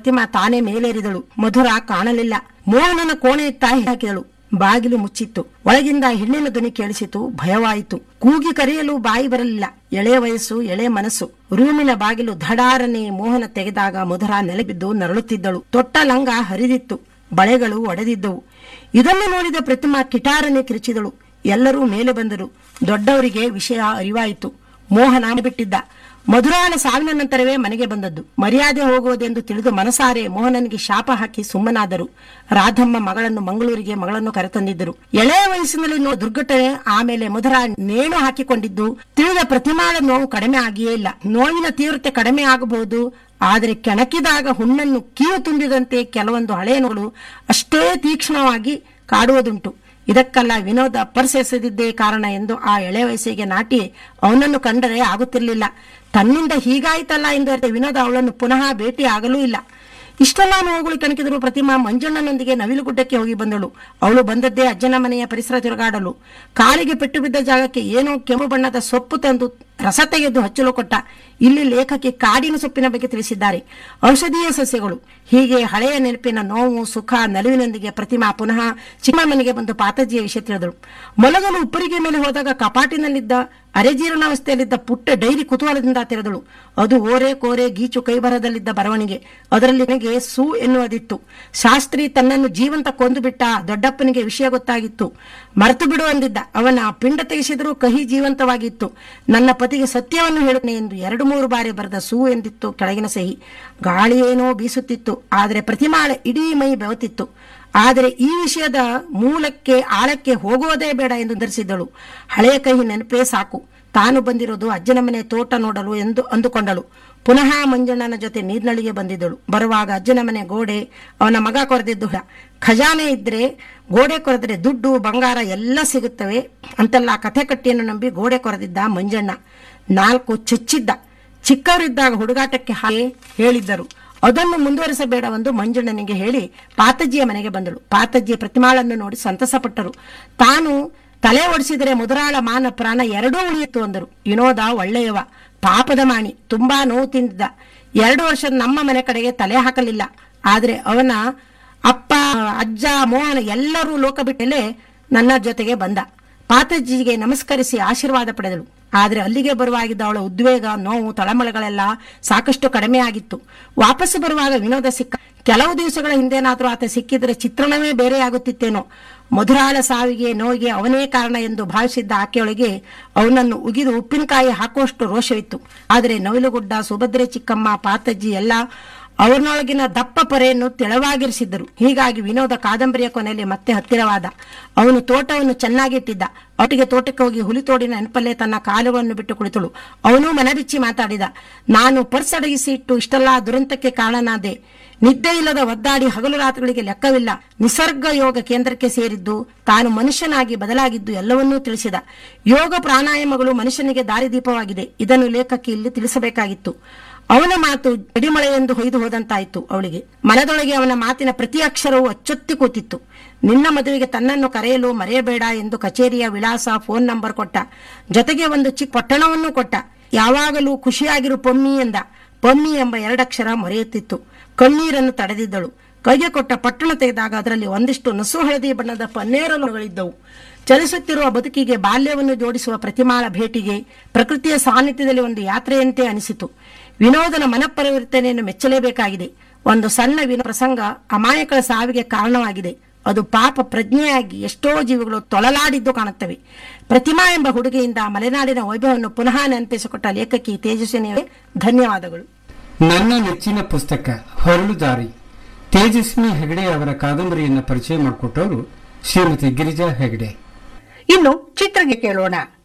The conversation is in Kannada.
ಪ್ರತಿಮಾ ತಾನೇ ಮೇಲೇರಿದಳು ಮಧುರ ಕಾಣಲಿಲ್ಲ ಮೋಹನನ ಕೋಣೆ ತಾಯಿ ಹಾಕಿದಳು ಬಾಗಿಲು ಮುಚ್ಚಿತ್ತು ಒಳಗಿಂದ ಹೆಣ್ಣಿನ ಧ್ವನಿ ಕೇಳಿಸಿತು ಭಯವಾಯಿತು ಕೂಗಿ ಕರೆಯಲು ಬಾಯಿ ಬರಲಿಲ್ಲ ಎಳೆ ವಯಸ್ಸು ಎಳೆ ಮನಸ್ಸು ರೂಮಿನ ಬಾಗಿಲು ಧಡಾರನೆ ಮೋಹನ ತೆಗೆದಾಗ ಮಧುರ ನೆಲೆಬಿದ್ದು ನರಳುತ್ತಿದ್ದಳು ತೊಟ್ಟ ಲಂಗ ಹರಿದಿತ್ತು ಬಳೆಗಳು ಒಡೆದಿದ್ದವು ಇದನ್ನು ನೋಡಿದ ಪ್ರತಿಮಾ ಕಿಟಾರನೆ ಕಿರಿಚಿದಳು ಎಲ್ಲರೂ ಮೇಲೆ ಬಂದರು ದೊಡ್ಡವರಿಗೆ ವಿಷಯ ಅರಿವಾಯಿತು ಮೋಹನ ಬಿಟ್ಟಿದ್ದ ಮಧುರಾಳ ಸಾವಿನ ನಂತರವೇ ಮನೆಗೆ ಬಂದದ್ದು ಮರ್ಯಾದೆ ಹೋಗುವುದೆಂದು ತಿಳಿದು ಮನಸಾರೆ ಮೋಹನನಿಗೆ ಶಾಪ ಹಾಕಿ ಸುಮ್ಮನಾದರು ರಾಧಮ್ಮ ಮಗಳನ್ನು ಮಂಗಳೂರಿಗೆ ಮಗಳನ್ನು ಕರೆತಂದಿದ್ದರು ಎಳೆಯ ವಯಸ್ಸಿನಲ್ಲಿ ನೋ ದುರ್ಘಟನೆ ಆಮೇಲೆ ಮಧುರ ನೇಣು ಹಾಕಿಕೊಂಡಿದ್ದು ತಿಳಿದ ಪ್ರತಿಮಾಳ ನೋವು ಕಡಿಮೆ ಆಗಿಯೇ ಇಲ್ಲ ನೋವಿನ ತೀವ್ರತೆ ಕಡಿಮೆ ಆಗಬಹುದು ಆದರೆ ಕೆಣಕಿದಾಗ ಹುಣ್ಣನ್ನು ಕೀವು ತುಂಬಿದಂತೆ ಕೆಲವೊಂದು ಹಳೆಯ ನೋಗಳು ಅಷ್ಟೇ ತೀಕ್ಷ್ಣವಾಗಿ ಕಾಡುವುದುಂಟು ಇದಕ್ಕೆಲ್ಲ ವಿನೋದ ಪರ್ಸ್ ಎಸೆದಿದ್ದೇ ಕಾರಣ ಎಂದು ಆ ಎಳೆ ವಯಸ್ಸಿಗೆ ನಾಟಿ ಅವನನ್ನು ಕಂಡರೆ ಆಗುತ್ತಿರಲಿಲ್ಲ ತನ್ನಿಂದ ಹೀಗಾಯ್ತಲ್ಲ ಎಂದು ಅರಿತ ವಿನೋದ ಅವಳನ್ನು ಪುನಃ ಭೇಟಿ ಆಗಲೂ ಇಲ್ಲ ಇಷ್ಟೆಲ್ಲ ನೋವುಗಳು ಕಣಕಿದರು ಪ್ರತಿಮಾ ಮಂಜಣ್ಣನೊಂದಿಗೆ ನವಿಲುಗುಡ್ಡಕ್ಕೆ ಹೋಗಿ ಬಂದಳು ಅವಳು ಬಂದದ್ದೇ ಅಜ್ಜನ ಮನೆಯ ಪರಿಸರ ತಿರುಗಾಡಲು ಕಾಲಿಗೆ ಪೆಟ್ಟು ಬಿದ್ದ ಜಾಗಕ್ಕೆ ಏನೋ ಕೆಂಪು ಬಣ್ಣದ ಸೊಪ್ಪು ತಂದು ರಸ ತೆಗೆದು ಹಚ್ಚಲು ಕೊಟ್ಟ ಇಲ್ಲಿ ಲೇಖಕಿ ಕಾಡಿನ ಸೊಪ್ಪಿನ ಬಗ್ಗೆ ತಿಳಿಸಿದ್ದಾರೆ ಔಷಧೀಯ ಸಸ್ಯಗಳು ಹೀಗೆ ಹಳೆಯ ನೆನಪಿನ ನೋವು ಸುಖ ನಲಿವಿನೊಂದಿಗೆ ಪ್ರತಿಮಾ ಪುನಃ ಚಿಕ್ಕ ಮನೆಗೆ ಬಂದು ಪಾತಜಿಯ ವಿಷಯ ತಿಳಿದಳು ಮೊಲಗಲು ಉಪ್ಪರಿಗೆ ಮೇಲೆ ಹೋದಾಗ ಕಪಾಟಿನಲ್ಲಿದ್ದ ಅರೆಜೀರ್ಣಾವಸ್ಥೆಯಲ್ಲಿದ್ದ ಪುಟ್ಟ ಡೈರಿ ಕುತೂಹಲದಿಂದ ತೆರೆದಳು ಅದು ಓರೆ ಕೋರೆ ಗೀಚು ಕೈಬರದಲ್ಲಿದ್ದ ಬರವಣಿಗೆ ಅದರಲ್ಲಿ ನನಗೆ ಸು ಎನ್ನುವುದಿತ್ತು ಶಾಸ್ತ್ರಿ ತನ್ನನ್ನು ಜೀವಂತ ಕೊಂದು ಬಿಟ್ಟ ದೊಡ್ಡಪ್ಪನಿಗೆ ವಿಷಯ ಗೊತ್ತಾಗಿತ್ತು ಮರೆತು ಬಿಡು ಅಂದಿದ್ದ ಅವನ ಪಿಂಡ ತೆಗೆಸಿದರೂ ಕಹಿ ಜೀವಂತವಾಗಿತ್ತು ನನ್ನ ಪತಿಗೆ ಸತ್ಯವನ್ನು ಹೇಳುತ್ತೇನೆ ಎಂದು ಎರಡು ಮೂರು ಬಾರಿ ಬರೆದ ಸು ಎಂದಿತ್ತು ಕೆಳಗಿನ ಸಹಿ ಗಾಳಿಯೇನೋ ಬೀಸುತ್ತಿತ್ತು ಆದರೆ ಪ್ರತಿಮಾಳ ಇಡೀ ಮೈ ಬೆವತಿತ್ತು ಆದರೆ ಈ ವಿಷಯದ ಮೂಲಕ್ಕೆ ಆಳಕ್ಕೆ ಹೋಗುವುದೇ ಬೇಡ ಎಂದು ಧರಿಸಿದ್ದಳು ಹಳೆಯ ಕಹಿ ನೆನಪೇ ಸಾಕು ತಾನು ಬಂದಿರೋದು ಅಜ್ಜನ ಮನೆ ತೋಟ ನೋಡಲು ಎಂದು ಅಂದುಕೊಂಡಳು ಪುನಃ ಮಂಜಣ್ಣನ ಜೊತೆ ನೀರ್ನಳಿಗೆ ಬಂದಿದ್ದಳು ಬರುವಾಗ ಅಜ್ಜನ ಮನೆ ಗೋಡೆ ಅವನ ಮಗ ಕೊರೆದಿದ್ದು ಹುಳ. ಖಜಾನೆ ಇದ್ರೆ ಗೋಡೆ ಕೊರೆದ್ರೆ ದುಡ್ಡು ಬಂಗಾರ ಎಲ್ಲ ಸಿಗುತ್ತವೆ ಅಂತೆಲ್ಲ ಕಥೆ ಕಟ್ಟಿಯನ್ನು ನಂಬಿ ಗೋಡೆ ಕೊರೆದಿದ್ದ ಮಂಜಣ್ಣ ನಾಲ್ಕು ಚುಚ್ಚಿದ್ದ ಚಿಕ್ಕವರಿದ್ದಾಗ ಹುಡುಗಾಟಕ್ಕೆ ಹಾಗೆ ಹೇಳಿದ್ದರು ಅದನ್ನು ಮುಂದುವರಿಸಬೇಡವೆಂದು ಮಂಜಣ್ಣನಿಗೆ ಹೇಳಿ ಪಾತಜ್ಜಿಯ ಮನೆಗೆ ಬಂದಳು ಪಾತಜ್ಜಿ ಪ್ರತಿಮಾಳನ್ನು ನೋಡಿ ಸಂತಸಪಟ್ಟರು ತಾನು ತಲೆ ಒಡಿಸಿದರೆ ಮುದುರಾಳ ಮಾನ ಪ್ರಾಣ ಎರಡೂ ಉಳಿಯಿತು ಅಂದರು ವಿನೋದ ಒಳ್ಳೆಯವ ಪಾಪದ ಮಾಣಿ ತುಂಬಾ ನೋವು ತಿಂದಿದ್ದ ಎರಡು ವರ್ಷದ ನಮ್ಮ ಮನೆ ಕಡೆಗೆ ತಲೆ ಹಾಕಲಿಲ್ಲ ಆದರೆ ಅವನ ಅಪ್ಪ ಅಜ್ಜ ಮೋಹನ ಎಲ್ಲರೂ ಲೋಕ ಬಿಟ್ಟಲೆ ನನ್ನ ಜೊತೆಗೆ ಬಂದ ಪಾತಜ್ಜಿಗೆ ನಮಸ್ಕರಿಸಿ ಆಶೀರ್ವಾದ ಪಡೆದಳು ಆದರೆ ಅಲ್ಲಿಗೆ ಬರುವಾಗಿದ್ದ ಅವಳ ಉದ್ವೇಗ ನೋವು ತಳಮಳಗಳೆಲ್ಲ ಸಾಕಷ್ಟು ಕಡಿಮೆ ಆಗಿತ್ತು ವಾಪಸ್ಸು ಬರುವಾಗ ವಿನೋದ ಸಿಕ್ಕ ಕೆಲವು ದಿವಸಗಳ ಹಿಂದೇನಾದರೂ ಆತ ಸಿಕ್ಕಿದರೆ ಚಿತ್ರಣವೇ ಬೇರೆಯಾಗುತ್ತಿತ್ತೇನೋ ಮಧುರಾಳ ಸಾವಿಗೆ ನೋವಿಗೆ ಅವನೇ ಕಾರಣ ಎಂದು ಭಾವಿಸಿದ್ದ ಆಕೆಯೊಳಗೆ ಅವನನ್ನು ಉಗಿದು ಉಪ್ಪಿನಕಾಯಿ ಹಾಕುವಷ್ಟು ರೋಷವಿತ್ತು ಆದರೆ ನವಿಲುಗುಡ್ಡ ಸುಭದ್ರೆ ಚಿಕ್ಕಮ್ಮ ಪಾತಜ್ಜಿ ಎಲ್ಲ ಅವನೊಳಗಿನ ದಪ್ಪ ಪೊರೆಯನ್ನು ತೆಳವಾಗಿರಿಸಿದ್ದರು ಹೀಗಾಗಿ ವಿನೋದ ಕಾದಂಬರಿಯ ಕೊನೆಯಲ್ಲಿ ಮತ್ತೆ ಹತ್ತಿರವಾದ ಅವನು ತೋಟವನ್ನು ಚೆನ್ನಾಗಿಟ್ಟಿದ್ದ ಒಟ್ಟಿಗೆ ತೋಟಕ್ಕೆ ಹೋಗಿ ಹುಲಿತೋಡಿನ ನೆನಪಲ್ಲೇ ತನ್ನ ಕಾಲುವನ್ನು ಬಿಟ್ಟು ಕುಳಿತಳು ಅವನು ಮನಬಿಚ್ಚಿ ಮಾತಾಡಿದ ನಾನು ಪರ್ಸ್ ಅಡಗಿಸಿ ಇಟ್ಟು ಇಷ್ಟೆಲ್ಲ ದುರಂತಕ್ಕೆ ಕಾರಣನಾದೆ ನಿದ್ದೆ ಇಲ್ಲದ ಒದ್ದಾಡಿ ಹಗಲು ರಾತ್ರಿಗಳಿಗೆ ಲೆಕ್ಕವಿಲ್ಲ ನಿಸರ್ಗ ಯೋಗ ಕೇಂದ್ರಕ್ಕೆ ಸೇರಿದ್ದು ತಾನು ಮನುಷ್ಯನಾಗಿ ಬದಲಾಗಿದ್ದು ಎಲ್ಲವನ್ನೂ ತಿಳಿಸಿದ ಯೋಗ ಪ್ರಾಣಾಯಾಮಗಳು ಮನುಷ್ಯನಿಗೆ ದಾರಿದೀಪವಾಗಿದೆ ಇದನ್ನು ಲೇಖಕಿ ಇಲ್ಲಿ ತಿಳಿಸಬೇಕಾಗಿತ್ತು ಅವನ ಮಾತು ಜಡಿಮಳೆ ಎಂದು ಹೊಯ್ದು ಹೋದಂತಾಯಿತು ಅವಳಿಗೆ ಮನದೊಳಗೆ ಅವನ ಮಾತಿನ ಪ್ರತಿ ಅಕ್ಷರವೂ ಅಚ್ಚೊತ್ತಿ ಕೂತಿತ್ತು ನಿನ್ನ ಮದುವೆಗೆ ತನ್ನನ್ನು ಕರೆಯಲು ಮರೆಯಬೇಡ ಎಂದು ಕಚೇರಿಯ ವಿಳಾಸ ಫೋನ್ ನಂಬರ್ ಕೊಟ್ಟ ಜೊತೆಗೆ ಒಂದು ಚಿಕ್ಕ ಪಟ್ಟಣವನ್ನು ಕೊಟ್ಟ ಯಾವಾಗಲೂ ಖುಷಿಯಾಗಿರು ಪೊಮ್ಮಿ ಎಂದ ಪೊಮ್ಮಿ ಎಂಬ ಎರಡಕ್ಷರ ಮೊರೆಯುತ್ತಿತ್ತು ಕಣ್ಣೀರನ್ನು ತಡೆದಿದ್ದಳು ಕೈಗೆ ಕೊಟ್ಟ ಪಟ್ಟಣ ತೆಗೆದಾಗ ಅದರಲ್ಲಿ ಒಂದಿಷ್ಟು ನಸು ಹಳದಿ ಬಣ್ಣದ ಪನ್ನೇರಲುಗಳಿದ್ದವು ಚಲಿಸುತ್ತಿರುವ ಬದುಕಿಗೆ ಬಾಲ್ಯವನ್ನು ಜೋಡಿಸುವ ಪ್ರತಿಮಾಳ ಭೇಟಿಗೆ ಪ್ರಕೃತಿಯ ಸಾನ್ನಿಧ್ಯದಲ್ಲಿ ಒಂದು ಯಾತ್ರೆಯಂತೆ ಅನಿಸಿತು ವಿನೋದನ ಮನಪರಿವರ್ತನೆಯನ್ನು ಮೆಚ್ಚಲೇಬೇಕಾಗಿದೆ ಒಂದು ಸಣ್ಣ ವಿನ ಪ್ರಸಂಗ ಅಮಾಯಕಳ ಸಾವಿಗೆ ಕಾರಣವಾಗಿದೆ ಅದು ಪಾಪ ಪ್ರಜ್ಞೆಯಾಗಿ ಎಷ್ಟೋ ಜೀವಿಗಳು ತೊಳಲಾಡಿದ್ದು ಕಾಣುತ್ತವೆ ಪ್ರತಿಮಾ ಎಂಬ ಹುಡುಗಿಯಿಂದ ಮಲೆನಾಡಿನ ವೈಭವವನ್ನು ಪುನಃ ನೆನಪಿಸಿಕೊಟ್ಟ ಲೇಖಕಿ ತೇಜಸ್ವಿನಿಯವೇ ಧನ್ಯವಾದಗಳು ನನ್ನ ನೆಚ್ಚಿನ ಪುಸ್ತಕ ಹೊರಳು ದಾರಿ ತೇಜಸ್ವಿನಿ ಹೆಗಡೆ ಅವರ ಕಾದಂಬರಿಯನ್ನು ಪರಿಚಯ ಮಾಡಿಕೊಟ್ಟವರು ಶ್ರೀಮತಿ ಗಿರಿಜಾ ಹೆಗಡೆ ಇನ್ನು ಚಿತ್ರಗೆ ಕೇಳೋಣ